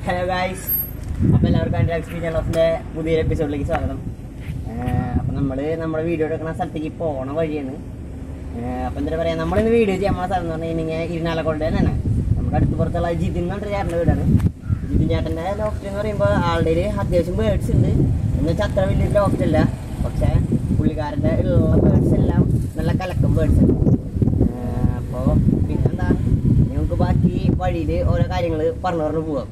Hello guys അപ്പോൾ എല്ലാവർക്കും എൻ്റെ എക്സ്പീരിയൻ ഓഫിൻ്റെ പുതിയൊരു എപ്പിസോഡിലേക്ക് സ്വാഗതം അപ്പോൾ നമ്മൾ നമ്മുടെ വീഡിയോ എടുക്കുന്ന സ്ഥലത്തേക്ക് പോണ വഴിയാണ് അപ്പോൾ എന്താ പറയുക നമ്മളിന്ന് വീഡിയോ ചെയ്യാൻ പോണ സ്ഥലം എന്ന് പറഞ്ഞു കഴിഞ്ഞാൽ ഇരുനാലക്കോട് തന്നെയാണ് നമ്മുടെ അടുത്ത് പുറത്തുള്ള ജിതിൻ എന്ന് പറഞ്ഞ ചേട്ടൻ്റെ വീടാണ് ജിതിൻ ചേട്ടൻ്റെ ലോഫ്റ്റ് എന്ന് പറയുമ്പോൾ ആളുടെ കയ്യില് അത്യാവശ്യം ബേഡ്സ് ഉണ്ട് എന്ന് വെച്ചാൽ അത്ര വലിയ ലോഫ്റ്റ് അല്ല പക്ഷേ പുള്ളിക്കാരൻ്റെ ഉള്ള ബേഡ്സ് എല്ലാം നല്ല കലക്കം ബേഡ്സ് ഉണ്ട് അപ്പോൾ പിന്നെന്താ ഞങ്ങൾക്ക് ബാക്കി വഴിയിൽ ഓരോ കാര്യങ്ങൾ പറഞ്ഞു പറഞ്ഞു പോവാം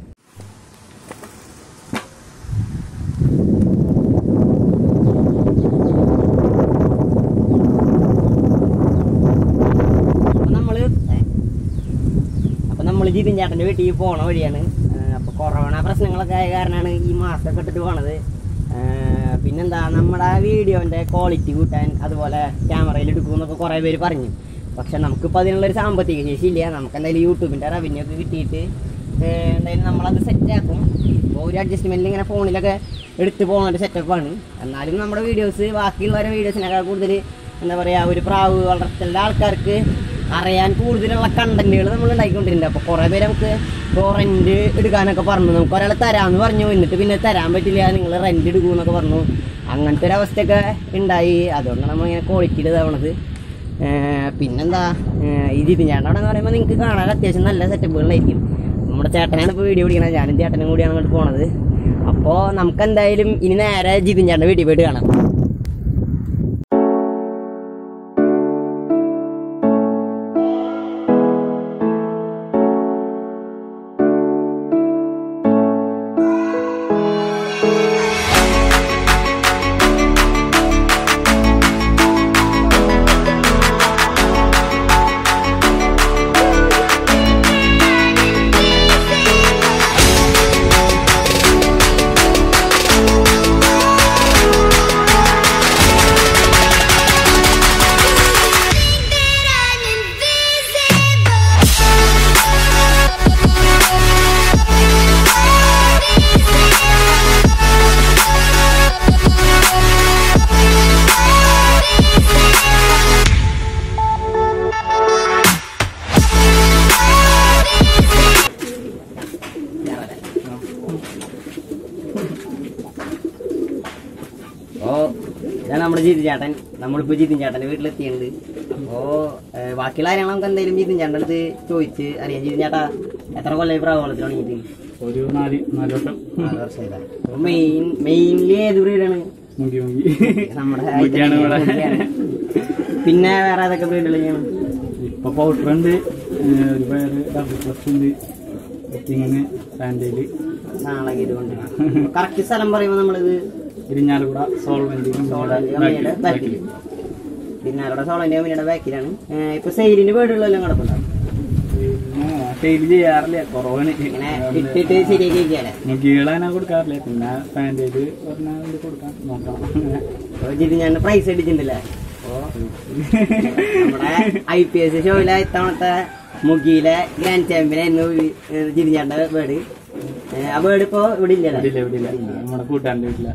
അപ്പൊ നമ്മള് അപ്പൊ നമ്മൾ ജിതിൻ ചേട്ടന്റെ വീട്ടിൽ പോണ വഴിയാണ് ഏഹ് അപ്പൊ കൊറോണ പ്രശ്നങ്ങളൊക്കെ ആയ കാരണമാണ് ഈ മാസ്ക് ഒക്കെ ഇട്ടിട്ട് പോണത് ഏഹ് പിന്നെന്താ നമ്മുടെ വീഡിയോന്റെ ക്വാളിറ്റി കൂട്ടാൻ അതുപോലെ ക്യാമറയിൽ എടുക്കുമെന്നൊക്കെ കുറെ പേര് പറഞ്ഞു പക്ഷെ നമുക്കിപ്പോൾ അതിനുള്ളൊരു സാമ്പത്തിക ശേഷി ഇല്ല നമുക്ക് എന്തായാലും യൂട്യൂബിന്റെ റവന്യൂ ഒക്കെ കിട്ടിയിട്ട് ഏഹ് എന്തായാലും നമ്മളത് സെറ്റ് ആക്കും ഇപ്പോൾ ഒരു അഡ്ജസ്റ്റ്മെന്റിൽ ഇങ്ങനെ ഫോണിലൊക്കെ എടുത്ത് പോകുന്ന ഒരു സെറ്റപ്പാണ് എന്നാലും നമ്മുടെ വീഡിയോസ് ബാക്കിയുള്ളവരുടെ വീഡിയോസിനേക്കാൾ കൂടുതൽ എന്താ പറയുക ഒരു പ്രാവ് വളർത്തലിൻ്റെ ആൾക്കാർക്ക് അറിയാൻ കൂടുതലുള്ള കണ്ടന്റുകൾ നമ്മൾ ഉണ്ടാക്കിക്കൊണ്ടിരുന്നുണ്ട് അപ്പോൾ കുറേ പേര് നമുക്ക് ഇപ്പോൾ റെന്റ് എടുക്കാനൊക്കെ പറഞ്ഞു നമുക്ക് ഒരാൾ തരാമെന്ന് പറഞ്ഞു എന്നിട്ട് പിന്നെ തരാൻ പറ്റില്ല നിങ്ങൾ റെന്റ് എടുക്കുമെന്നൊക്കെ പറഞ്ഞു അങ്ങനത്തെ ഒരു അവസ്ഥയൊക്കെ ഉണ്ടായി അതുകൊണ്ടാണ് നമ്മൾ ഇങ്ങനെ ക്വാളിറ്റിയിൽ ഇതാവണത് ഏർ പിന്നെന്താ ഏർ ഈ ജിതിൻ ചേട്ടൻ അവിടെ എന്ന് പറയുമ്പോൾ നിങ്ങൾക്ക് കാണാൻ അത്യാവശ്യം നല്ല സെറ്റപ്പുകളായിരിക്കും നമ്മുടെ ചേട്ടനാണ് ഇപ്പോൾ വീഡിയോ പിടിക്കണത് ഞാനും ചേട്ടനും കൂടിയാണ് അങ്ങോട്ട് പോണത് അപ്പോൾ നമുക്ക് എന്തായാലും ഇനി നേരെ ജിതിൻ ചേട്ടൻ്റെ വീട്ടിൽ പോയിട്ട് കാണാം അപ്പോ ഇതാണ് നമ്മുടെ ജിതിൻ ചേട്ടൻ നമ്മളിപ്പോ ജിതിൻ ചേട്ടന്റെ വീട്ടിലെത്തിയിട്ടുണ്ട് അപ്പോ ഏഹ്, ബാക്കിയുള്ള കാര്യങ്ങൾ നമുക്ക് എന്തായാലും ജിതിൻ ചേട്ടൻ്റെ അടുത്ത് ചോദിച്ച് അറിയാം ജിതിൻ ചേട്ടാ എത്ര കൊല്ലം പ്രാവളത്തിൽ തുടങ്ങിയിട്ട് ഒരു നാല് നാല് വട്ടം നാല് വർഷമായില്ലേ അപ്പൊ മെയിൻ മെയിൻലി ഏത് ബ്രീഡാണ് മുങ്കി മുങ്കി നമ്മുടെ മുഖ്യാണ് ഇവിടെ. മുഖ്യാണ്. പിന്നെ വേറെ ഏതൊക്കെ ബ്രീഡുകൾ ചെയ്യണം ഇപ്പൊ പൗഡർ ഉണ്ട് ഏഹ് ഒരു പേര് ഡബിൾ പ്ലസ് ഉണ്ട് ഇങ്ങനെ സാൻഡേല് നാളെ ഇതുകൊണ്ട് കറക്റ്റ് സ്ഥലം പറയുമ്പോൾ നമ്മളിത് ഇരിഞ്ഞാലക്കുട സോൾവെന്റ് സോളന്റെ കമ്പനിയുടെ ബാക്കിൽ പിന്നെ അവിടെ സോളന്റെ കമ്പനിയുടെ ബാക്കിലാണ് ഏഹ്, ഇപ്പൊ സെയിലിന്റെ വീടുകളെല്ലാം കിടപ്പുണ്ടാവും സെയിൽ ചെയ്യാറില്ല കുറവാണ് ഇങ്ങനെ ഇട്ടിട്ട് ശരിയാക്കി വെക്കാല്ലേ മുങ്കികളാണ് കൊടുക്കാറില്ല പിന്നെ സാൻഡേല് പറഞ്ഞാൽ ഇത് കൊടുക്കാം നോക്കാം ജിതി ഞാൻ പ്രൈസ് അടിച്ചിട്ടുണ്ടല്ലേ അപ്പോ നമ്മുടെ ഐ പി എസ് ഷോയിലെ ഇത്തവണത്തെ മുഖിയിലെ ഗ്രാൻഡ് ചാമ്പ്യനായിരുന്നു ജിതിഞ്ഞാണ്ട ബേർഡ് ആ ബേർഡ് ഇപ്പോ ഇവിടെ ഇല്ലല്ലേ ഇവിടില്ല ഇവിടില്ല നമ്മുടെ കൂട്ടാൻ്റെ വീട്ടില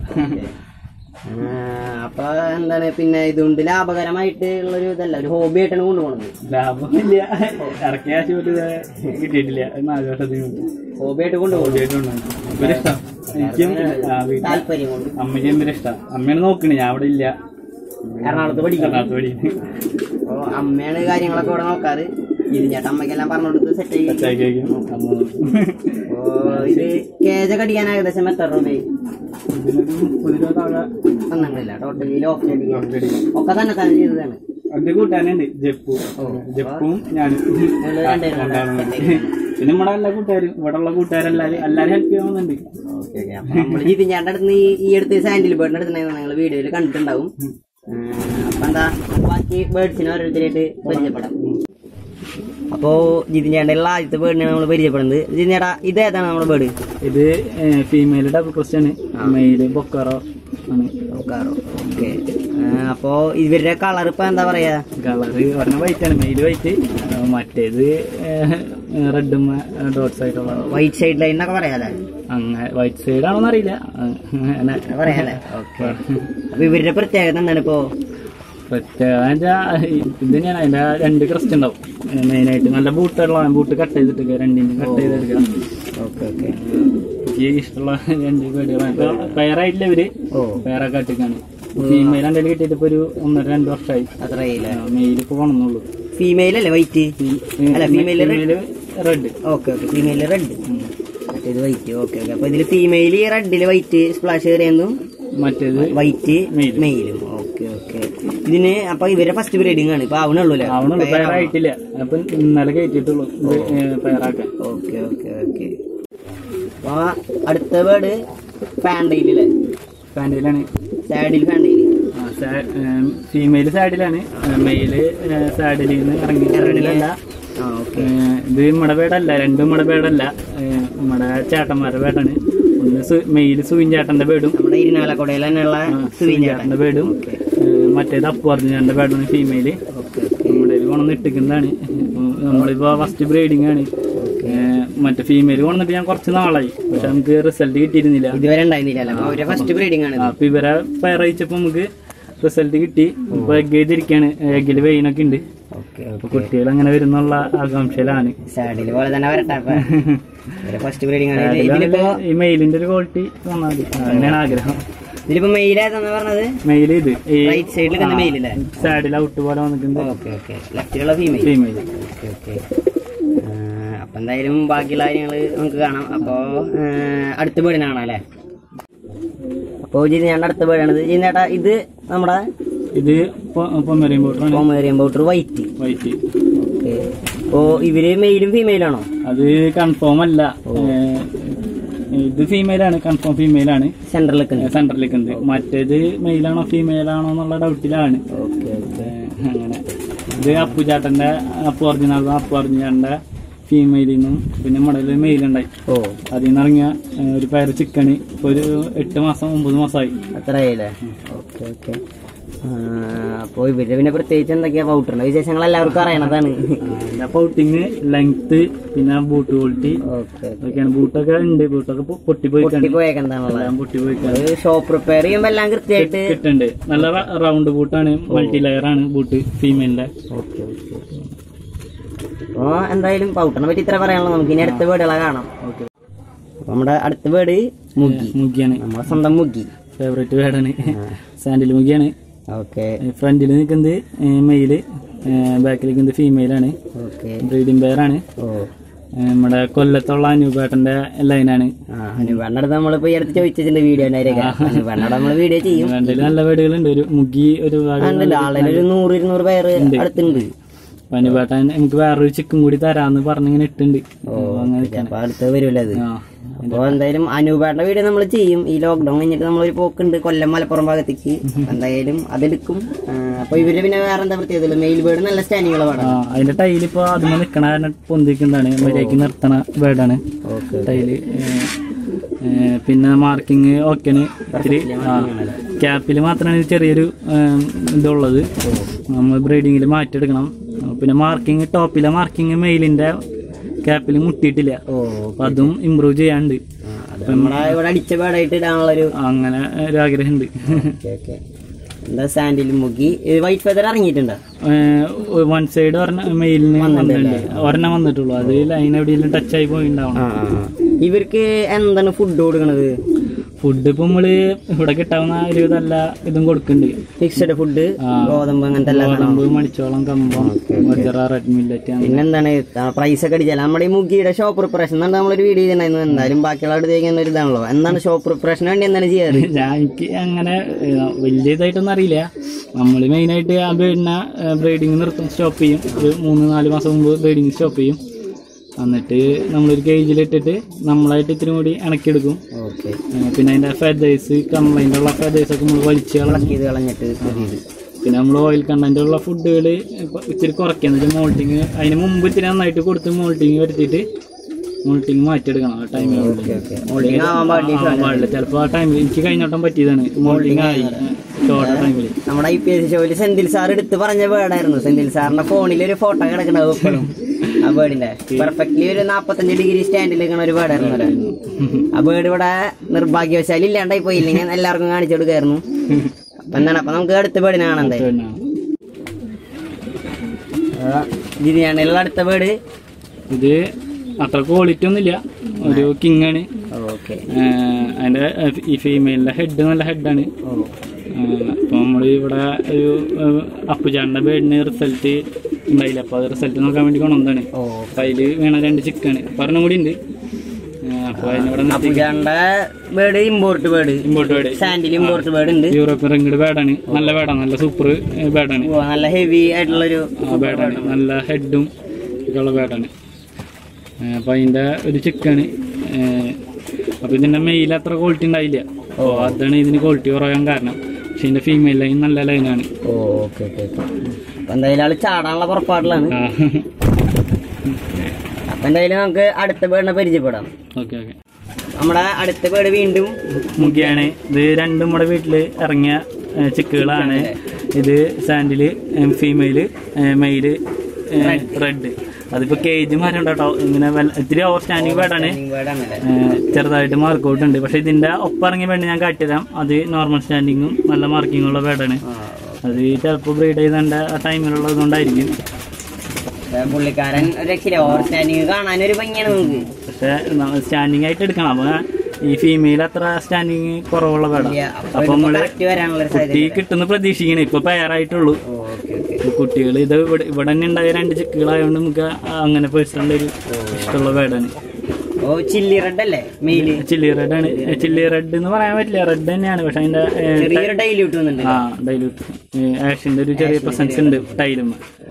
ഏഹ്, അപ്പൊ എന്താണ് പിന്നെ ഇതുകൊണ്ട് ലാഭകരമായിട്ട് ഉള്ളൊരു ഇതല്ല ഒരു ഹോബി ആയിട്ടാണ് കൊണ്ടുപോകുന്നത് ലാഭമില്ല ഇറക്കിയ കാശ് പോലും ഇതുവരെ കിട്ടിയിട്ടില്ല ഒരു നാല് വർഷത്തിന് മുമ്പ് ഹോബി ആയിട്ട് കൊണ്ടുപോകുന്നു ഇവരിഷ്ടം എനിക്കും ആ, വീട്ടിൽ താല്പര്യം കൊണ്ട് അമ്മയ്ക്കും ഇവരെ ഇഷ്ടം അമ്മയാണ് നോക്കണേ ഞാൻ അവിടെ ഇല്ല എറണാകുളത്ത് പഠിക്കണം എറണാകുളത്ത് പഠിക്കുന്നു അപ്പൊ അമ്മയാണ് കാര്യങ്ങളൊക്കെ ഇവിടെ നോക്കാറ് ജിതിഞ്ഞാട്ട അമ്മയ്ക്കെല്ലാം പറഞ്ഞു കൊടുത്ത് സെറ്റ് ചെയ്യും പച്ചാക്കിയായിരിക്കും അമ്മ നോക്കും. അപ്പോ ഇത് കേജൊക്കെ അടിക്കാൻ ഏകദേശം എത്ര രൂപയായി ഇതിനൊരു മുപ്പത് രൂപ താഴെ ഒന്നുമില്ല ടോട്ടലി ലോഫ്റ്റ് അടിക്കാൻ ഒക്കെ തന്നെ തന്നെ ചെയ്തതാണ് അവന്റെ കൂട്ടുകാരുണ്ട് ജപ്പു ജപ്പും ഞാനും ഞങ്ങള് രണ്ടുപേരും രണ്ടാളും കൂടെ കൂടി. പിന്നെ നമ്മുടെ എല്ലാ കൂട്ടുകാരും ഇവിടെ ഉള്ള കൂട്ടുകാരെല്ലാരും എല്ലാരും ഹെൽപ്പ് ചെയ്യാവുന്നുണ്ട് നമ്മൾ ജിതിഞ്ഞാന്റെ അടുത്ത് ഈ ഈ അടുത്ത് സാൻഡിൽ ബേർഡിന്റെ അടുത്ത് നിങ്ങൾ വീഡിയോയിൽ കണ്ടിട്ടുണ്ടാവും ഉം, അപ്പൊ എന്താ ബാക്കി ബേർഡ്സിനെ ഓരോരുത്തരായിട്ട് പരിചയപ്പെടാം അപ്പോ ജിതിഞ്ഞാണ്ടുള്ള ആദ്യത്തെ ബേർഡിനെ നമ്മൾ പരിചയപ്പെടുന്നത് ജിതിഞ്ഞാടാ ഇത് ഏതാണ് നമ്മുടെ ബേർഡ് ഇത് ഫീമെയിൽ ഡബിൾ ക്വസ്റ്റ്യൻ മെയില് ബൊക്കറോ ആണ് നോക്കാറോ ഓക്കെ അപ്പോ ഇവരുടെ കളർ ഇപ്പൊ എന്താ പറയാ കളറ് പറഞ്ഞ വൈറ്റ് ആണ് മെയില് വൈറ്റ് മറ്റേത് റെഡും ഡോട്ട്സ് ആയിട്ടുള്ള വൈറ്റ് സൈഡ് ലൈൻ എന്നൊക്കെ പറയാല്ലേ അങ്ങനെ വൈറ്റ് സൈഡ് ആണോന്ന് അറിയില്ല അങ്ങനെ പറയാല്ലേ ഓക്കെ അപ്പൊ ഇവരുടെ പ്രത്യേകത എന്താണ് ഇപ്പോ പ്രത്യേക ഇത് തന്നെയാണ് അതിന്റെ രണ്ട് ക്രസ്റ്റ് ഉണ്ടാവും മെയിനായിട്ട് നല്ല ബൂട്ടുള്ള ബൂട്ട് കട്ട് ചെയ്തിട്ട് രണ്ടിന് കട്ട് ചെയ്തെടുക്കുക ഓക്കെ ഓക്കെ എനിക്ക് ഇഷ്ടമുള്ള രണ്ട് പേടികളാണ് പേരായിട്ടില്ല ഇവര് ഓ പേരൊക്കെ കട്ടിക്കാണ് ഫീമെയിൽ എന്തെങ്കിലും കിട്ടിയിട്ട് ഇപ്പൊ ഒരു ഒന്നര രണ്ട് വർഷമായി അത്രയില്ല മെയിൽ ഇപ്പൊ കൊണ്ടുള്ളൂ ഫീമെയിൽ അല്ലേ വൈറ്റ് അല്ല, female red. Red okay okay female red മറ്റേത് വൈറ്റ് ഓക്കെ ഓക്കെ അപ്പൊ ഇതില് ഫീമെയിൽ റെഡില് വൈറ്റ് സ്പ്ലാഷ് കയറിയെന്നും മറ്റേത് വൈറ്റ് Male. മെയിലും ഓക്കെ ഓക്കെ ഇതിന് അപ്പൊ ഇവരെ ഫസ്റ്റ് ബ്രീഡിംഗ് ആണ് ഇപ്പൊ ആവണുള്ളൂ ആവണുള്ളൂ പേരായിട്ടില്ല അപ്പൊ ഇന്നലെ കയറ്റിയിട്ടുള്ളൂ ഇത് പേരാക്കാൻ ഓക്കെ ഓക്കെ ഓക്കെ അപ്പൊ അടുത്ത വേർഡ് ഫാൻഡയിലല്ലേ പാൻറ്റിലാണ് സാഡിൽ ഫാൻഡയിൽ ഫീമെയിൽ സാഡിലാണ് മെയില് സാഡിൽ നിന്ന് ഇറങ്ങി സാഡിലല്ല ആ ഓക്കെ ഇത് നമ്മുടെ പേടല്ല രണ്ടും നമ്മുടെ പേടല്ല നമ്മുടെ ചേട്ടന്മാരുടെ പേടാണ് ഒന്ന് മെയില് സുവിൻ ചേട്ടന്റെ പേടും നമ്മുടെ ഇരുനാലക്കുടയിൽ തന്നെയുള്ള സുവീൻ ചേട്ടൻ ചേട്ടന്റെ പേടും ഏഹ് മറ്റേത് അപ്പു അർജുനന്റെ പേടാണ് ഫീമെയില് ഓക്കെ നമ്മുടെ കൊണ്ടു ഇട്ടിക്കുന്നതാണ് നമ്മളിപ്പോ ഫസ്റ്റ് ബ്രീഡിംഗ് ആണ് ഏഹ് മറ്റേ ഫീമെയിൽ കൊണ്ടിട്ട് ഞാൻ കുറച്ച് നാളായി പക്ഷെ നമുക്ക് റിസൾട്ട് കിട്ടിയിരുന്നില്ല ഇതുവരെ ഉണ്ടായിരുന്നില്ല അപ്പൊ അവരെ ഫസ്റ്റ് ബ്രീഡിംഗ് ആണ് ഇത്. അപ്പൊ ഇവരെ പയറയിച്ചപ്പോ നമുക്ക് റിസൾട്ട് കിട്ടി ഇപ്പൊ എഗ് ചെയ്തിരിക്കാണ് എഗ്ഗില് വെയിനൊക്കെ ഉണ്ട് ഓക്കെ അപ്പൊ കുട്ടികൾ അങ്ങനെ വരുന്നുള്ള ആകാംക്ഷയിലാണ് സാഡിൽ പോലെ തന്നെ വരട്ടെ അപ്പൊ ഇവരെ ഫസ്റ്റ് ബ്രീഡിംഗ് ആണ് ഇത് ഇതിലിപ്പോ ഈ മെയിലിന്റെ ഒരു ക്വാളിറ്റി വന്നാൽ മതി അങ്ങനെയാണ് ആഗ്രഹം ഇതിലിപ്പോ മെയിൽ ഏതാന്ന് പറഞ്ഞത് മെയിൽ ഇത് ഈ റൈറ്റ് സൈഡിൽ തന്നെ മെയിൽ അല്ലേ സാഡിൽ ഔട്ട് പോലെ വന്നിട്ടുണ്ട് ഓക്കെ ഓക്കെ ലെഫ്റ്റിലുള്ള ഫീമെയിൽ ഫീമെയിൽ ഓക്കെ ഓക്കെ അപ്പൊ എന്തായാലും ബാക്കിയുള്ള കാര്യങ്ങള് നമുക്ക് കാണാം അപ്പോ ആ, അടുത്ത വീടിന് കാണാം അല്ലേ അപ്പോ ജിതിനാണ്ട് അടുത്ത വീടാണിത് ജിതിനേട്ടാ ഇത് നമ്മുടെ ഇത് പൊമ്മരിയും ബോട്ടറാണ് Pomeranian pouter white white okay അപ്പോ ഇവര് മെയിലും ഫീമെയിലാണോ അത് കൺഫേം അല്ല ഏഹ് ഇത് ഫീമെയിൽ ആണ് കൺഫേം ഫീമെയിൽ ആണ് സെന്ററിൽ നിൽക്കുന്നത് സെന്ററിലേക്ക് ഉണ്ട് മറ്റേത് മെയിലാണോ ഫീമെയിൽ ആണോ എന്നുള്ള ഡൗട്ടിലാണ് ഓക്കെ ഓക്കെ ഏഹ് അങ്ങനെ ഇത് അപ്പു ചേട്ടന്റെ അപ്പു ഒറിജിനൽ അപ്പു ഒറിജിനലിന്റെ ഫീമെയിലിൽ നിന്നും പിന്നെ നമ്മുടെ മെയിൽ ഉണ്ടായി ഓ അതിൽ നിന്ന് ഇറങ്ങിയ ഏഹ് ഒരു പയർ ചിക്കന് ഇപ്പൊ ഒരു എട്ട് മാസം ഒമ്പത് മാസമായി അത്രയായില്ലേ ഓക്കെ ഓക്കെ അപ്പോ ഇവര് പിന്നെ പ്രത്യേകിച്ച് എന്തൊക്കെയാ പൗഡറിന്റെ വിശേഷങ്ങൾ എല്ലാവർക്കും അറിയണതാണ് അതിന്റെ പൗട്ടിങ് ലെങ്ത് പിന്നെ ബൂട്ട് ക്വാളിറ്റി ഓക്കെ അതൊക്കെയാണ് ബൂട്ടൊക്കെ ഉണ്ട് ബൂട്ടൊക്കെ പൊ- പൊട്ടിപ്പോയിക്കാണ് പോയേക്കെന്താണുള്ളത് എല്ലാം പൊട്ടിപ്പോയിക്കാണ് അത് ഷോപ്പ് പ്രിപ്പയർ ചെയ്യുമ്പോ എല്ലാം കൃത്യമായിട്ട് കിട്ടുന്നുണ്ട് നല്ല റൗണ്ട് ബൂട്ടാണ് മൾട്ടി ലെയർ ആണ് ബൂട്ട് ഫീമെയിലിന്റെ ഓക്കെ ഓക്കെ അപ്പോ എന്തായാലും പൗട്ടറിനെ പറ്റി ഇത്ര പറയാനുള്ളൂ നമുക്ക് ഇനി അടുത്ത വീടുകളെ കാണാം ഓക്കെ അപ്പൊ നമ്മുടെ അടുത്ത വീട് മുഗി മുഗിയാണ് നമ്മളെ സ്വന്തം മുഗി ഫേവറേറ്റ് വേർഡാണ് സാൻഡിൽ മുഗിയാണ് ഓക്കെ ഫ്രണ്ടിൽ നിൽക്കുന്നത് മെയില് ബാക്കിൽ നിൽക്കുന്നത് ഫീമെയിലാണ് ഓക്കെ ബ്രീഡിംഗ് പെയറാണ് ഓ നമ്മുടെ കൊല്ലത്തുള്ള അനൂപേട്ടന്റെ ലൈനാണ് ആ അനുപണ്ണടുത്ത് നമ്മളിപ്പോ ഈ അടുത്ത് ചോദിച്ചിട്ടുണ്ട് വീഡിയോ അനുപണ്ണോട് നമ്മള് വീഡിയോ ചെയ്യും രണ്ടിൽ നല്ല വേർഡുകളുണ്ട് ഒരു മുഗി ഒരു ഉണ്ട് ആളിൽ ഒരു നൂറ് ഇരുന്നൂറ് പേര് അടുത്തുണ്ട് അനുപേട്ടൻ നമുക്ക് വേറൊരു ചിക്കൻ കൂടി തരാന്ന് പറഞ്ഞിങ്ങനെ ഇട്ടുണ്ട് അങ്ങനെ അപ്പൊ അടുത്ത് വരുമല്ലോ അത് ആ അപ്പൊ എന്തായാലും അനൂപേട്ട വീഡിയോ നമ്മൾ ചെയ്യും ഈ ലോക്ക്ഡൌൺ കഴിഞ്ഞിട്ട് നമ്മളൊരു പോക്കുണ്ട് കൊല്ലം മലപ്പുറം ഭാഗത്തേക്ക് എന്തായാലും അതെടുക്കും ആ, അപ്പൊ ഇവര് പിന്നെ വേറെ എന്താ പ്രത്യേകത മെയിൽ ബേർഡ് നല്ല സ്റ്റാനിങ്ങുള്ള ആ പാടാണ് അതിന്റെ ടൈൽ ഇപ്പൊ അതിന് നിക്കണ കാരണം പൊന്തിക്കുന്നതാണ് മര്യാദക്ക് നിർത്തണ വേർഡാണ് ഓക്കെ ടൈല് പിന്നെ മാർക്കിങ് ഓക്കെന് ഇത്തിരി ക്യാപ്പിൽ മാത്രമാണ് ഒരു ചെറിയൊരു ഏം, ഇതുള്ളത് നമ്മൾ ബ്രീഡിങ്ങിൽ മാറ്റിയെടുക്കണം പിന്നെ മാർക്കിങ് ടോപ്പിലെ മാർക്കിങ് മെയിലിന്റെ ക്യാപ്പിൽ മുട്ടിയിട്ടില്ല ഓ അപ്പൊ അതും ഇമ്പ്രൂവ് ചെയ്യാണ്ട് അത് നമ്മളെ ഇവിടെ അടിച്ച പേടായിട്ട് ഇടാനുള്ള ഒരു അങ്ങനെ ഒരു ആഗ്രഹമുണ്ട് ഓക്കെ ഓക്കെ എന്താ സാൻഡിൽ മുക്കി വൈറ്റ് ഫെദർ ഇറങ്ങിയിട്ടുണ്ടോ വൺ സൈഡ് പറഞ്ഞ മെയിലിന് വന്നിട്ടുണ്ട് ഒരെണ്ണം വന്നിട്ടുള്ളൂ അത് ലൈൻ എവിടെയെങ്കിലും ടച്ച് ആയി പോയിണ്ടാവണം ആ ആ, ആ. ഇവർക്ക് എന്താണ് ഫുഡ് കൊടുക്കണത് ഫുഡ് ഇപ്പൊ നമ്മള് ഇവിടെ കിട്ടാവുന്ന ഒരു നല്ല ഇതും കൊടുക്കുന്നുണ്ട് ഫിക്സഡ് ഫുഡ് ആ. ഗോതമ്പ് അങ്ങനത്തെ എല്ലാം ഗോതമ്പ് മണിച്ചോളം കമ്പം വജറ റെഡ് മില്ലറ്റ് അങ്ങനെ പിന്നെന്താണ് പ്രൈസ് ഒക്കെ അടിച്ചാൽ നമ്മുടെ ഈ മുഗിയുടെ ഷോപ്പ് പ്രിപ്പറേഷൻ എന്നാണ് നമ്മളൊരു വീഡിയോ ചെയ്തിട്ടുണ്ടായിരുന്നു എന്തായാലും ബാക്കിയുള്ള അടുത്തേക്ക് ഒരു ഇതാണല്ലോ എന്താണ് ഷോപ്പ് പ്രിപ്പറേഷന് വേണ്ടി എന്താണ് ചെയ്യാറ് ഞാൻ എനിക്ക് അങ്ങനെ ഏഹ്, വലിയ ഇതായിട്ടൊന്നും അറിയില്ല നമ്മൾ മെയിനായിട്ട് ആ ബേഡിനെ ബ്രീഡിങ് നിർത്തും സ്റ്റോപ്പ് ചെയ്യും ഒരു മൂന്ന് നാല് മാസം മുമ്പ് ബ്രീഡിങ് സ്റ്റോപ്പ് ചെയ്യും എന്നിട്ട് നമ്മളൊരു കേജിലിട്ടിട്ട് നമ്മളായിട്ട് ഇത്തിരി കൂടി ഇണക്കിയെടുക്കും ഓക്കെ ഏഹ്, പിന്നെ അതിന്റെ ഫെദേഴ്സ് കംപ്ലൈന്റ് ഉള്ള ഫെദേഴ്സ് ഒക്കെ നമ്മൾ വലിച്ചു കളഞ്ഞ് ഇത് കളഞ്ഞിട്ട് പുതിയത് പിന്നെ നമ്മൾ ഓയിൽ കണ്ടന്റ് ഉള്ള ഫുഡുകൾ ഇത്തിരി കുറയ്ക്കുക എന്ന് വെച്ചാൽ മോൾട്ടിങ് അതിന് മുമ്പ് ഇത്തിരി നന്നായിട്ട് കൊടുത്ത് മോൾട്ടിങ് വരുത്തിയിട്ട് മോൾട്ടിങ് മാറ്റിയെടുക്കണം ആ ടൈമിൽ ഓക്കെ മോൾഡിങ് ആവാൻ പാടില്ല പാടില്ല ചിലപ്പോൾ ആ ടൈമിൽ എനിക്ക് കഴിഞ്ഞോട്ടം പറ്റിയതാണ് മോൾട്ടിങ് ആയി ചോട്ട ടൈമിൽ നമ്മുടെ ഐ പി എസ് ഷോയിൽ സെന്തിൽ സാർ എടുത്ത് പറഞ്ഞ വേർഡായിരുന്നു സെന്തിൽ സാറിന്റെ ഫോണിൽ ഒരു ഫോട്ടോ കിടക്കണത് ഇപ്പോഴും ആ ബേർഡിന്റെ പെർഫെക്റ്റ്ലി ഒരു നാപ്പത്തഞ്ച് ഡിഗ്രി സ്റ്റാൻഡിൽ നിൽക്കുന്ന ഒരു ബേർഡായിരുന്നു ആ ബേർഡ് ഇവിടെ നിർഭാഗ്യവശാൽ ഇല്ലാണ്ടായി പോയില്ലെങ്കിൽ എല്ലാവർക്കും കാണിച്ചു കൊടുക്കായിരുന്നു അപ്പൊ എന്താണ് അപ്പൊ നമുക്ക് അടുത്ത ബേർഡിനെ കാണാൻ എന്തായാലും ജിതിഞ്ഞാണ്ടയിലുള്ള അടുത്ത ബേഡ് ഇത് അത്ര ക്വാളിറ്റി ഒന്നുമില്ല ഒരു കിങ് ആണ് ഓക്കെ ഏഹ് അതിന്റെ ഏഹ് ഈ ഫീമെയിലിന്റെ ഹെഡ് നല്ല ഹെഡാണ് അപ്പോൾ നമ്മൾ ഇവിടെ ഒരു ഏഹ് അപ്പുചാണ്ട ബേഡിന് റിസൾട്ട് ഉണ്ടായില്ല അപ്പോൾ അത് റിസൾട്ട് നോക്കാൻ വേണ്ടി കൊണ്ടുവന്നതാണ് ഓ അപ്പോൾ അതിൽ വേണം രണ്ട് ചിക്കൻ പറഞ്ഞ കൂടി ഉണ്ട് അപ്പോൾ അതിനിവിടെ നിർത്തി അപ്പുജാണ്ട bird import bird import bird saddle import bird ഉണ്ട് യൂറോപ്യൻ റിംഗഡ് ബേഡാണ് നല്ല ബേഡാണ് നല്ല സൂപ്പർ ബേഡാണ് ഓ, നല്ല ഹെവി ആയിട്ടുള്ളൊരു ആ ബേഡാണ് നല്ല ഹെഡും ഒക്കെ ഉള്ള ബേഡാണ് അപ്പോൾ അതിൻ്റെ ഒരു ചിക്കണ് അപ്പോൾ ഇതിൻ്റെ മെയിൽ അത്ര ക്വാളിറ്റി ഉണ്ടായില്ല അപ്പോൾ അതാണ് ഇതിന് ക്വാളിറ്റി കുറയാൻ കാരണം പക്ഷെ ഇതിൻ്റെ ഫീമെയിൽ ലൈൻ നല്ല ലൈനാണ് ഓ ഓക്കെ ഓക്കെ ഓക്കെ അപ്പൊ എന്തായാലും ആള് ചാടാനുള്ള പുറപ്പാടിലാണ് ആ അപ്പൊ എന്തായാലും നമുക്ക് അടുത്ത ബേഡിനെ പരിചയപ്പെടാം ഓക്കെ ഓക്കെ നമ്മുടെ അടുത്ത ബേഡ് വീണ്ടും മുഖ്യാണ് ഇത് രണ്ടും നമ്മുടെ വീട്ടിൽ ഇറങ്ങിയ ഏ, ചിക്കുകളാണ് ഇത് സാൻഡില് ഫീമെയില് മെയില് റെഡ് അതിപ്പോ കേജ് മരം കേട്ടോ ഇങ്ങനെ വല്ല- ഇത്തിരി ഓവർ സ്റ്റാൻഡിങ് ബേഡാണ് ബേഡാണല്ലേ ചെറുതായിട്ട് മാർക്ക് ഔട്ട് ഉണ്ട് പക്ഷെ ഇതിന്റെ ഒപ്പം ഇറങ്ങിയ ബേഡ് ഞാൻ കാട്ടിത്തരാം അത് നോർമൽ സ്റ്റാൻഡിങ്ങും നല്ല മാർക്കിംഗ് ഉള്ള ബേഡാണ് അത് ചിലപ്പോൾ ബ്രീഡ് ചെയ്തേണ്ട ആ ടൈമിലുള്ളത് കൊണ്ടായിരിക്കും പുള്ളിക്കാരൻ ഒരു രക്ഷയില്ല ഓവർ സ്റ്റാൻഡിങ് കാണാൻ ഒരു ഭംഗിയാണ് നമുക്ക് പക്ഷെ സ്റ്റാൻഡിങ് ആയിട്ട് എടുക്കണം അപ്പൊ ഈ ഫീമെയിൽ അത്ര സ്റ്റാൻഡിങ് കുറവുള്ള ബേഡാണ് ഇല്ല, അപ്പൊ അപ്പൊ നമ്മള് കറക്റ്റ് വരാനുള്ള ഒരു കുട്ടി സാധ്യത കിട്ടുന്ന പ്രതീക്ഷിക്കണേ ഇപ്പൊ പെയറായിട്ടുള്ളൂ ഓക്കെ ഓക്കെ കുട്ടികൾ ഇത് ഇവിടെ ഇവിടെ തന്നെ ഉണ്ടായ രണ്ട് ചിക്കുകളായതുകൊണ്ട് നമുക്ക് അങ്ങനെ പേഴ്സണൽ ഒരു ഇഷ്ടമുള്ള ബേഡാണ് ഓ ചില്ലി റെഡ് അല്ലേ മെയില് ചില്ലി റെഡ് ആണ് ചില്ലി റെഡ് എന്ന് പറയാൻ പറ്റില്ല റെഡ് തന്നെയാണ് പക്ഷെ അതിന്റെ ഏ, ചെറിയൊരു ഡൈല്യൂട്ട് വന്നിട്ടുണ്ട് ആ ഡൈലൂട്ട് ആഷിന്റെ ഒരു ചെറിയ പ്രസൻസ് ഉണ്ട് ടൈലും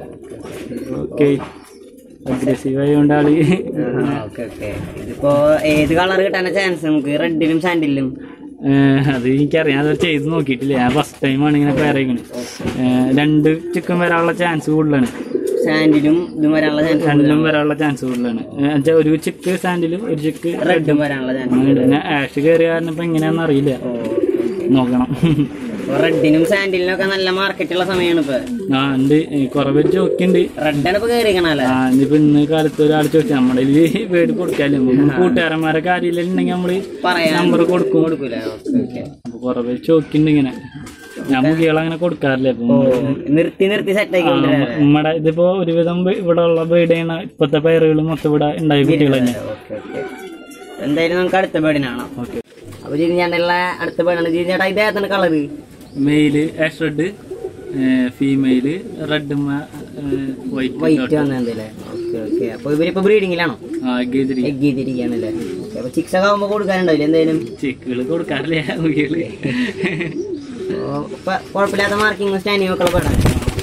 ഓക്കെ അഗ്രസീവ് ആയതുകൊണ്ട് ആള് ഓക്കെ ഓക്കെ ഇതിപ്പോ ഏത് കളർ കിട്ടാനുള്ള ചാൻസ് നമുക്ക് റെഡിലും സാൻഡിലും ഏ, അത് എനിക്കറിയാം അത് ചെയ്ത് നോക്കിയിട്ടില്ല ഞാൻ ഫസ്റ്റ് ടൈമാണ് ഇങ്ങനെ പേരയിക്കണത് രണ്ട് ചിക്കൻ വരാനുള്ള ചാൻസ് കൂടുതലാണ് സാൻഡിലും ഇതും വരാനുള്ള ചാൻസ് രണ്ടും വരാനുള്ള ചാൻസ് കൂടുതലാണ് ഏ, എന്നുവെച്ചാ ഒരു ചിക്ക് സാൻഡിലും ഒരു ചിക്ക് റെഡും വരാനുള്ള ചാൻസ് ഞാൻ ആഷ് കയറിയ കാരണം ഇപ്പൊ എങ്ങനെയാണെന്ന് അറിയില്ല നോക്കണം റെഡിനും സാൻഡിലിനും ഒക്കെ നല്ല മാർക്കറ്റുള്ള സമയമാണ് ഇപ്പൊ ആ ഉണ്ട് കുറെ പേര് ചോദിക്കുന്നുണ്ട് റെഡാണ് ഇപ്പൊ കയറിക്കണല്ലേ ആ ഇനിയിപ്പോ ഇന്ന് കാലത്ത് ഒരാൾ ചോദിച്ചു നമ്മുടെ കയ്യില് വീട് കൊടുക്കാല്ലേ കൂട്ടുകാരന്മാരൊക്കെ ആരെങ്കിലും ഉണ്ടെങ്കിൽ നമ്മള് പറയാൻ നമ്പർ കൊടുക്കും കൊടുക്കൂല ഓക്കെ ഓക്കെ അപ്പൊ കുറെ പേര് ചോദിക്കുന്നുണ്ട് ഇങ്ങനെ ഞാൻ മുഖികളെ അങ്ങനെ കൊടുക്കാറില്ല അപ്പൊ നിർത്തി നിർത്തി സെറ്റ് ആക്കി ആ, നമ്മുടെ ഇതിപ്പോ ഒരുവിധം ബ- ഇവിടെ ഉള്ള ബേഡ് ചെയ്യണ ഇപ്പത്തെ പയറുകൾ മൊത്തം ഇവിടെ ഉണ്ടായ കുട്ടികൾ തന്നെ ഓക്കെ ഓക്കെ എന്തായാലും നമുക്ക് അടുത്ത ബേഡിനാണ് ഓക്കെ അപ്പൊ ജിതി ചേട്ടനുള്ള അടുത്ത ബേഡാണ് ജിതി ചേട്ടാ ഇദ്ദേഹത്തിന്റെ colour male ash red female red white white വന്നതല്ലേ ഓക്കെ ഓക്കെ അപ്പൊ ഇവരിപ്പോ ബ്രീഡിങ്ങിലാണോ ആ ഗീതിരി എഗ് ചെയ്തിരിക്കുകയാണല്ലേ ഓക്കെ അപ്പൊ ചിക്സ് ഒക്കെ ആകുമ്പോ കൊടുക്കാനുണ്ടാവില്ല എന്തായാലും ചിക്കുകള് കൊടുക്കാറില്ല മുഖികള് ഓ, ഇപ്പൊ കുഴപ്പമില്ലാത്ത മാർക്കിംഗ് സ്റ്റാൻഡിങ് ഒക്കെ ബേഡാണ്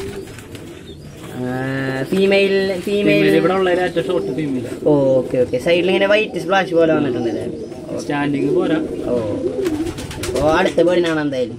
ഫീമെയിൽ ഫീമെയിൽ ഫീമെയിൽ ഇവിടെ ഉള്ള ഏറ്റവും ഷോർട്ട് ഫീമെയിൽ ഓക്കെ ഓക്കെ സൈഡിൽ ഇങ്ങനെ വൈറ്റ് സ്പ്ലാഷ് പോലെ വന്നിട്ടുണ്ടല്ലേ സ്റ്റാൻഡിങ് പോരാ ഓ ഓ അടുത്ത ബേഡിനാണ് എന്തായാലും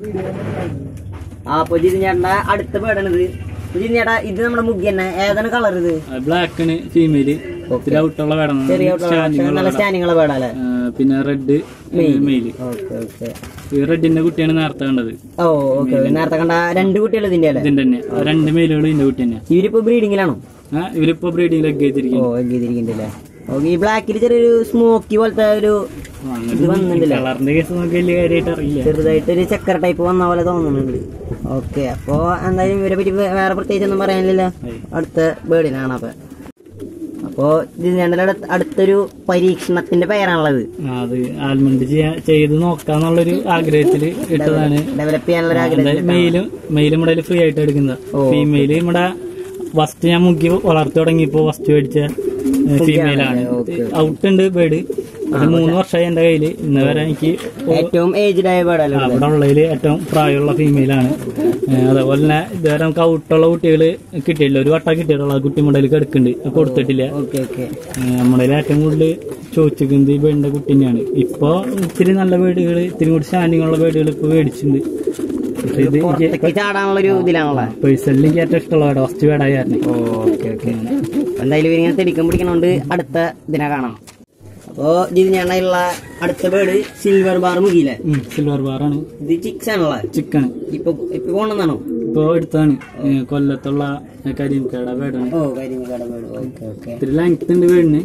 ആ അപ്പൊ ജിതിൻ ചേട്ടൻ്റെ അടുത്ത ബേഡാണിത് ജിതിൻ ചേട്ടാ ഇത് നമ്മുടെ മുഖ്യ തന്നെ ഏതാണ് കളർ ഇത് ബ്ലാക്കാണ് ഫീമെയില് ഇത്തിരി ഔട്ടുള്ള വേണം ചെറിയ നല്ല സ്റ്റാൻഡിങ് ഉള്ള ബേഡാല്ലേ പിന്നെ റെഡ് മെയില് ഓക്കെ ഓക്കെ ഈ റെഡിന്റെ കുട്ടിയാണ് നേരത്തെ കണ്ടത് ഓ ഓക്കെ നേരത്തെ കണ്ട രണ്ട് കുട്ടികൾ ഇതിന്റെ അല്ലേ ഇതിന്റെ തന്നെ ആ രണ്ട് മെയിലുകൾ ഇതിന്റെ കുട്ടി തന്നെയാ ഇവരിപ്പോ ബ്രീഡിങ്ങിലാണോ ആ ഇവരിപ്പോ ബ്രീഡിംഗിലൊക്കെ ഓ എത്തിയിരിക്കും എഗ് ചെയ്തിരിക്കുന്നുണ്ടല്ലേ ഓക്കെ ഈ ബ്ലാക്കിൽ ചെറിയൊരു സ്മോക്കി പോലത്തെ ഒരു ഇത് വന്നിട്ടില്ല കളറിന്റെ കേസ് നമുക്ക് വലിയ കാര്യമായിട്ട് അറിയില്ല ചെറുതായിട്ട് ഒരു ചക്കര ടൈപ്പ് വന്ന പോലെ തോന്നുന്നുണ്ട് ഓക്കെ അപ്പോ എന്തായാലും ഇവരെ പറ്റി വേ- വേറെ പ്രത്യേകിച്ച് ഒന്നും പറയാനില്ല അടുത്ത ബേർഡിനാണ് അപ്പൊ അപ്പോ ഇതിന്റെ അടുത്തൊരു പരീക്ഷണത്തിന്റെ പേരാണുള്ളത് ആ, അത് ആൽമണ്ട് ചെയ്യാ ചെയ്ത് നോക്കാന്നുള്ളൊരു ആഗ്രഹത്തില് ഇട്ടതാണ് ഡെവലപ്പ് ചെയ്യാനുള്ള ഒരു ആഗ്രഹം മെയിലും മെയിലും ഇവിടെ ഫ്രീ ആയിട്ട് എടുക്കുന്നത് ഫീമെയില് ഇവിടെ ഫസ്റ്റ് ഞാൻ മുക്കി വളർത്തി തുടങ്ങിയപ്പോ ഫസ്റ്റ് മേടിച്ച ഫീമെയിലാണ് ഔട്ട് ഉണ്ട് ബേഡ് അത് മൂന്ന് വർഷമായി എന്റെ കയ്യില് ഇന്ന് വരെ എനിക്ക് ഏറ്റവും ഏജ്ഡ് ആയ ബേർഡല്ലേ അവിടെ ഉള്ളതിൽ ഏറ്റവും പ്രായമുള്ള ഫീമെയിലാണ് അതേപോലെ തന്നെ ഇതുവരെ നമുക്ക് ഔട്ടുള്ള കുട്ടികൾ കിട്ടിയില്ല ഒരു വട്ടം കിട്ടിയിട്ടുള്ള ആ കുട്ടി മുടയിൽ കിടക്കുന്നുണ്ട് അത് കൊടുത്തിട്ടില്ല ഓക്കെ ഓക്കെ നമ്മുടെ ഏറ്റവും കൂടുതൽ ചോദിച്ചിരിക്കുന്നത് ഈ ബേഡിന്റെ കുട്ടി തന്നെയാണ് ഇപ്പൊ ഇത്തിരി നല്ല ബേഡുകൾ ഇത്തിരി കൂടി സ്റ്റാൻഡിങ് ഉള്ള ബേഡുകൾ ഇപ്പൊ മേടിച്ചിട്ടുണ്ട് പക്ഷെ ഇത് പുറത്തേക്ക് ചാടാനുള്ള ഒരു ഇതിലാണുള്ള പേഴ്സണലി എനിക്ക് ഏറ്റവും ഇഷ്ടമുള്ള ബേഡ് ഫസ്റ്റ് ബേഡായി കാരണം ഓക്കെ ഓക്കെ എന്തായാലും ഇവരിങ്ങനെ തെടിക്കം പിടിക്കണോണ്ട് അടുത്ത ഇതിനെ കാണാം അപ്പോ ഇത് ഞാനുള്ള അടുത്ത ബേർഡ് സിൽവർ ബാർ മുഖിയില്ലേ സിൽവർ ബാറാണ് ഇത് ചിക്സ് ആണുള്ള ചിക്കൺ ഇപ്പൊ ഇപ്പൊ പോണെന്നാണോ ഇപ്പൊ എടുത്താണ് ഏ, കൊല്ലത്തുള്ള കരിമക്കട ബേഡാണ് ഓ കരിമക്കാട് ബേർഡ് ഓക്കെ ഓക്കെ ഇത്തിരി ലെങ്ത് ഉണ്ട് ബേഡിന്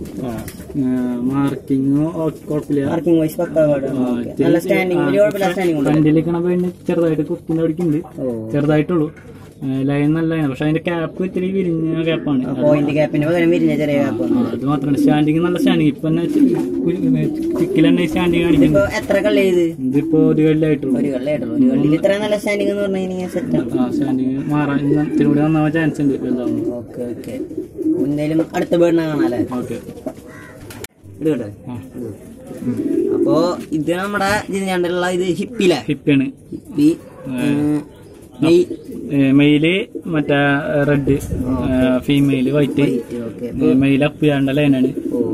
മാർക്കിങ് കുഴപ്പമില്ല പാർക്കിംഗ് വൈസ് പക്ക ബേർഡ് നല്ല സ്റ്റാൻഡിങ് വലിയ കുഴപ്പമില്ല സ്റ്റാൻഡിങ് ഉണ്ട് ഫ്രണ്ടിലിരിക്കണ ബേഡിന് ചെറുതായിട്ട് കുത്തിന്റെ അടിക്കുന്നുണ്ട് ഓ ചെറുതായിട്ടുള്ളൂ ലൈൻ നല്ല ലൈനാണ് പക്ഷെ അതിന്റെ ക്യാപ്പ് ഇത്തിരി വിരിഞ്ഞ ക്യാപ്പാണ് പോയിന്റ് ക്യാപ്പിന് പകരം വിരിഞ്ഞ ചെറിയ ക്യാപ്പ് അത് മാത്രമാണ് സ്റ്റാൻഡിങ് നല്ല സ്റ്റാൻഡിങ് ഇപ്പൊ തന്നെ ചിക്കിൽ തന്നെ സ്റ്റാൻഡിങ് കാണിക്കുന്നത് ഇപ്പൊ എത്ര കള്ളി ചെയ്ത് ഇതിപ്പോ ഒരു കൊല്ലായിട്ടുള്ളൂ ഒരു കള്ളായിട്ടുള്ളൂ ഒരു കള്ളിയിൽ ഇത്ര നല്ല സ്റ്റാൻഡിങ് എന്ന് പറഞ്ഞു കഴിഞ്ഞാൽ സെറ്റാണ് ആ സ്റ്റാൻഡിങ് മാറാൻ ഇന്ന് ഇത്തിരി കൂടി നന്നാവാൻ ചാൻസ് ഉണ്ട് വലുതാവുന്നു ഓക്കെ ഓക്കെ എന്തായാലും അടുത്ത ബേഡിനെ കാണാല്ലേ ഓക്കെ ഇത് കേട്ടോ അപ്പോ ഇത് നമ്മുടെ ഇതിനുള്ള ഇത് ഹിപ്പിലെ ഹിപ്പാണ് ഹിപ്പി നെയ് മെയില് മറ്റേ red female white okay male up ചെയ്യാണ്ട ലൈനാണ്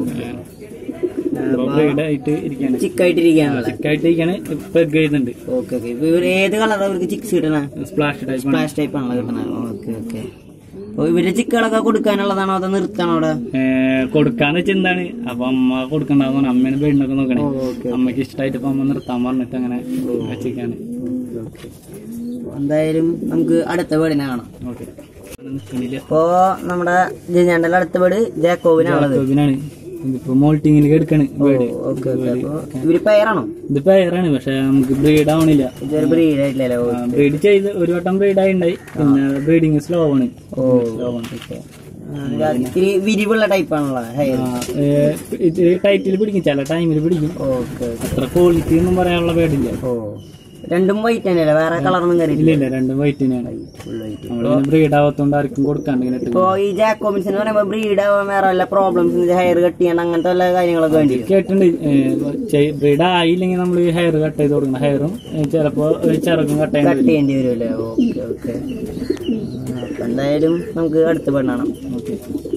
ഓ ബ്രീഡ് ആയിട്ട് ഇരിക്കാണ് ചിക്കായിട്ടിരിക്കാനുള്ള ചിക്കായിട്ട് ഇരിക്കാണ് ഇപ്പൊ എഗ് ചെയ്യുന്നുണ്ട് ഓക്കെ ഓക്കെ ഇപ്പൊ ഇവർ ഏത് കളറാണ് അവർക്ക് ചിക്സ് കിട്ടണേ സ്പ്ലാഷ് ടൈപ്പ് സ്പ്ലാഷ് ടൈപ്പ് ആണല്ലോ കിട്ടണത് ഓക്കെ ഓക്കെ അപ്പൊ ഇവരുടെ ചിക്കുകളൊക്കെ കൊടുക്കാനുള്ളതാണോ അതോ നിർത്താണോ അവിടെ കൊടുക്കാന്ന് വെച്ചാൽ എന്താണ് അപ്പൊ അമ്മ കൊടുക്കണ്ടാന്ന് അമ്മേനെ ബെഡിനൊക്കെ നോക്കണേ ഓക്കെ അമ്മക്ക് ഇഷ്ടമായിട്ട് ഇപ്പൊ അമ്മ നിർത്താൻ പറഞ്ഞിട്ട് അങ്ങനെ വെച്ചിരിക്കാണ് ഓക്കെ എന്തായാലും നമുക്ക് അടുത്ത വീടിനെ കാണാം ഓക്കെ നിൽക്കണില്ല ഇപ്പോ നമ്മുടെ ജിഞ്ഞാണ്ടല്ല അടുത്ത വീട് ജാക്കോബിനാണുള്ളത് ജാക്കോബിനാണ് ഇതിപ്പോ മോൾട്ടിങ്ങിലേക്ക് എടുക്കാണ് ബേഡ് ഓക്കെ ഓക്കെ അപ്പൊ ഇവര് പെയറാണോ ഇത് പേരാണ് പക്ഷെ നമുക്ക് ബ്രീഡ് ആവണില്ല ഇതൊരു ബ്രീഡ് ആയിട്ടില്ലല്ലോ ബ്രീഡ് ചെയ്ത് ഒരു വട്ടം ബ്രീഡ് ആയിണ്ടായി പിന്നെ ബ്രീഡിങ് സ്ലോ ആണ് ഓ സ്ലോ ആണ് ആ, ഇത്തിരി വിരിവുള്ള ടൈപ്പ് ആണല്ലോ ഹെയർ ആ, ഏ, ഇത് ടൈറ്റിൽ പിടിക്കും ചില ടൈമിൽ പിടിക്കും ഓക്കെ അത്ര ക്വാളിറ്റി ഒന്നും പറയാനുള്ള പേടില്ല ഓ രണ്ടും വൈറ്റ് തന്നെയല്ലേ വേറെ കളറൊന്നും ഇല്ല കയറിയില്ല ഇല്ല രണ്ടും വൈറ്റ് തന്നെയാണ് ഫുൾ വൈറ്റ് നമ്മളിങ്ങനെ ബ്രീഡ് ആവാത്തോണ്ട് ആർക്കും കൊടുക്കാണ്ട് ഇങ്ങനെ ഇട്ട് ഇപ്പൊ ഈ ജാക്കോബിൻസ് എന്ന് പറയുമ്പോ ബ്രീഡ് ആവാൻ വേറെ വല്ല പ്രോബ്ലംസ് ഹെയർ കട്ട് ചെയ്യണം അങ്ങനത്തെ വല്ല കാര്യങ്ങളൊക്കെ വേണ്ടി വരും കേട്ടിട്ടുണ്ട് ബ്രീഡ് ആയില്ലെങ്കിൽ നമ്മൾ ഹെയർ കട്ട് ചെയ്ത് കൊടുക്കണം ഹെയറും ചിലപ്പോ ചിറകും കട്ട് കട്ട് ചെയ്യേണ്ടി ചെയ്യേണ്ടി വരുമല്ലേ ഓക്കെ ഓക്കെ അപ്പൊ എന്തായാലും നമുക്ക് അടുത്ത പെണ്ണാണ് ഓക്കെ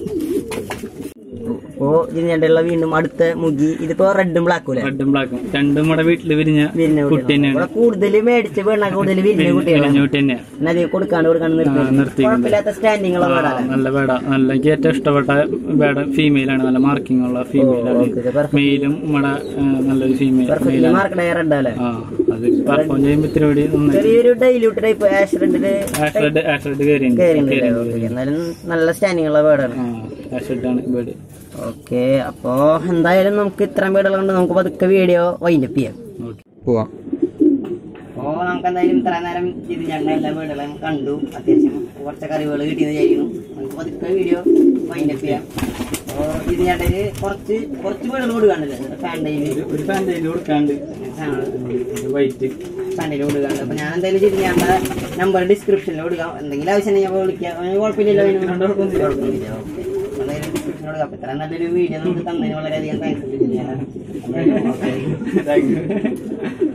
ഇപ്പോ ഇതിനുള്ള വീണ്ടും അടുത്ത മുഗി ഇതിപ്പോ റെഡും ബ്ലാക്കും അല്ലേ റെഡും ബ്ലാക്കും രണ്ടും നമ്മുടെ വീട്ടില് വിരിഞ്ഞ വിരിഞ്ഞ കുട്ടി കുട്ടികളാണ് തന്നെയാണ് ഇവിടെ കൂടുതൽ മേടിച്ച പെണ്ണ കൂടുതൽ വിരിഞ്ഞ കുട്ടികളാണ് ഇളഞ്ഞൂട്ടി തന്നെയാണ് പിന്നെ അധികം കൊടുക്കാണ്ട് കൊടുക്കാണ്ട് നിർത്തി നിർത്തിയിട്ടുണ്ട്. കുഴപ്പമില്ലാത്ത സ്റ്റാൻഡിങ്ങുള്ള വീടാണ് നല്ല ബേഡ നല്ല എനിക്ക് ഏറ്റവും ഇഷ്ടപ്പെട്ട ബേഡ ഫീമെയിൽ ആണ് നല്ല മാർക്കിംഗ് ഉള്ള ഫീമെയിൽ ആണ് മെയിലും നമ്മുടെ ആ, നല്ലൊരു ഫീമെയിൽ പെർഫെക്റ്റ്ലി മാർക്കഡ് റെഡ് അല്ലേ ആ അത് പെർഫോം ചെയ്യുമ്പോൾ ഇത്തിരി കൂടി നന്നായി ചെറിയൊരു ഡൈല്യൂട്ട് ടൈപ്പ് ആഷ് റെഡില് ആഷ്റെഡ് ആഷ്റെഡ് കയറിയുണ്ട് കയറിയിട്ടുണ്ട് എന്നാലും നല്ല സ്റ്റാൻഡിങ് ഉള്ള വീടാണ് ആ ആഷ്റെഡ് ആണ് ബേഡ് ഓക്കെ അപ്പോ എന്തായാലും നമുക്ക് ഇത്രയും വീടുകൾ കൊണ്ട് നമുക്ക് പതുക്കെ വീഡിയോ വൈൻഡപ്പ് ചെയ്യാം ഓക്കെ പോവാം അപ്പോ നമുക്ക് എന്തായാലും ഇത്ര നേരം ഇത് ഞങ്ങൾ എല്ലാ വീടുകളും കണ്ടു അത്യാവശ്യം കുറച്ച് അറിവുകൾ കിട്ടിയെന്ന് വിചാരിക്കുന്നു നമുക്ക് പതുക്കെ വീഡിയോ വൈൻഡപ്പ് ചെയ്യാം അപ്പോ ഇത് ഞണ്ടല് കുറച്ച് കുറച്ച് വീടുകൾ കൊടുക്കാണ്ടല്ലേ ഫാൻഡയിൽ ഒരു ഫാൻറ്റൈൽ കൊടുക്കാണ്ട് വൈറ്റ് ഫാൻഡയിൽ കൊടുക്കാണ്ട് അപ്പൊ ഞാൻ എന്തായാലും ചെയ്ത് ഞങ്ങളുടെ നമ്പർ ഡിസ്ക്രിപ്ഷനിൽ കൊടുക്കാം എന്തെങ്കിലും ആവശ്യം ഉണ്ടെങ്കിൽ അപ്പോൾ വിളിക്കാം അതിന് കുഴപ്പമില്ലല്ലോ അതിന് കുഴപ്പമൊന്നുമില്ല ഓക്കെ എന്തായാലും ഡിസ്ക്രിപ്ഷനിൽ കൊടുക്കാം അപ്പൊ ഇത്ര നല്ലൊരു വീഡിയോ നമുക്ക് തന്നതിന് വളരെയധികം താങ്ക്സ് താങ്ക് യു